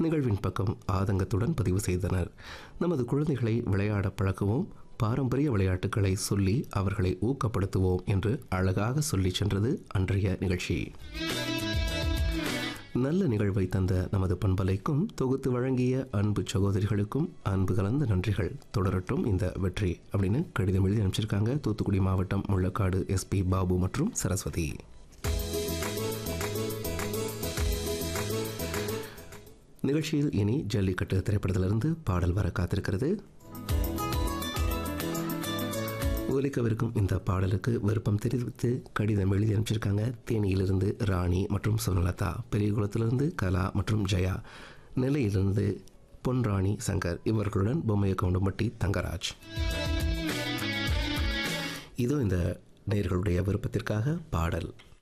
நிகழ்வின் பக்கம் ஆதங்கத்துடன் பதிவு செய்தனர் நமது குழந்தைகளை விளையாட பழக்குவோம் பாரம்பரிய விளையாட்டுகளை சொல்லி அவர்களை ஊக்கப்படுத்துவோம் என்று அழகாக சொல்லி சென்றது அன்றைய நிகழ்ச்சி நல்ல நிகழ்வை தந்த நமது பண்பலைக்கும் தொகுத்து வழங்கிய அன்பு சகோதரிகளுக்கும் அன்பு கலந்த நன்றிகள் தொடரட்டும் இந்த வெற்றி அப்படின்னு கடிதம் எழுதி அனுப்பிச்சிருக்காங்க தூத்துக்குடி மாவட்டம் முள்ளக்காடு எஸ்பி பாபு மற்றும் சரஸ்வதி நிகழ்ச்சியில் இனி ஜல்லிக்கட்டு திரைப்படத்திலிருந்து பாடல் வர காத்திருக்கிறது ஒலிக்கவிருக்கும் இந்த பாடலுக்கு விருப்பம் தெரிவித்து கடிதம் எழுதி அனுப்பிச்சிருக்காங்க தேனியிலிருந்து ராணி மற்றும் சுனலதா பெரியகுளத்திலிருந்து கலா மற்றும் ஜெயா நெல்லையிலிருந்து பொன்ராணி சங்கர் இவர்களுடன் பொம்மைய கவுண்டம்பட்டி தங்கராஜ் இதோ இந்த நேயர்களுடைய விருப்பத்திற்காக பாடல்